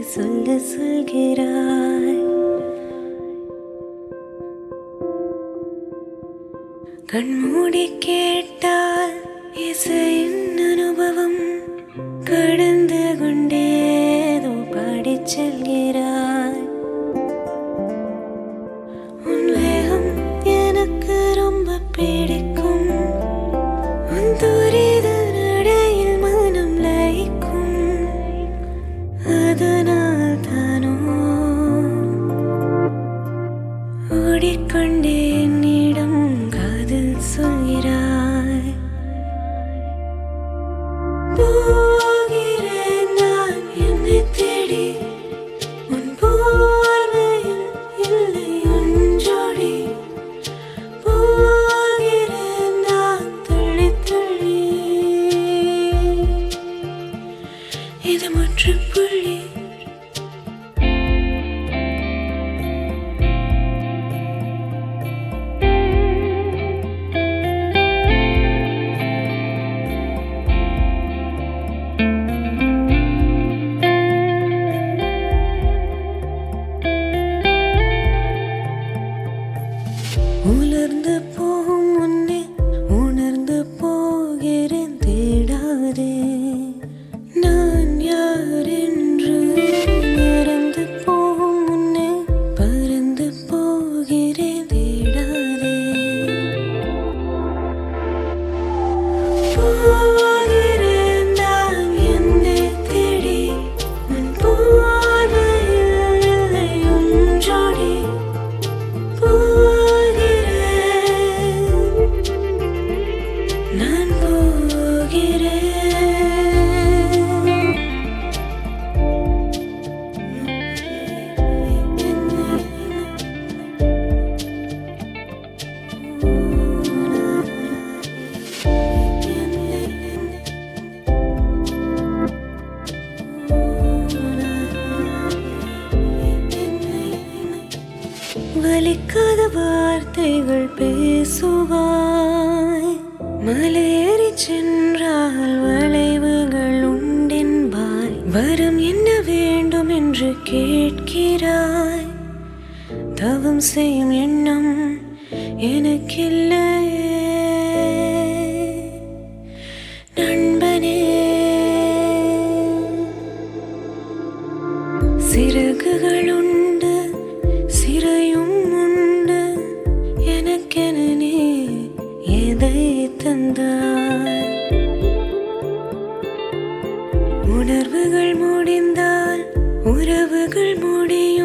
சொல்ல சொல்கிறாய் கண்மூடி கேட்டால் இசையின் அனுபவம் கடந்து கொண்டேதோ பாடிச் செல்கிறாய் உன் வேகம் எனக்கு ரொம்ப பிடிக்கும் உன் துரித நடையில் மனம் லயிக்கும் அதனால் தானோ ஓடிக்கொண்டே என்னிடம் காதல் சொல்கிறாய் போகிறேன் நான் என்னை தேடி உன் போர்வையில் இல்லை உன் ஜோடி போகிறேன் நான் துள்ளி துள்ளி இது முற்றுப்புள்ளி உலர்ந்து போகும் முன்னே உணர்ந்து போகிறேன் தேடாதே நான் யார் என்று மறந்து போகும் முன்னே பறந்து போகிறேன் தேடாதே போகிறேன் நான் என்னை தேடி உன் போர்வையில் இல்லை உன் ஜோடி போகிறேன் நான் போகிறேன் வலிக்காத வார்த்தைகள் பேசுவாய் மலையேறி சென்றால் வளைவுகள் உண்டென்பாய் வரம் என்ன வேண்டும் என்று கேட்கிறாய் தவம் செய்யும் எண்ணம் எனக்கில்லையே நண்பனே சிறகுகள் உண்டு சிறையும் உண்டு எனக்கென நீ எதை தந்தாய் உணர்வுகள் முடிந்தால் உறவுகள் முடியும்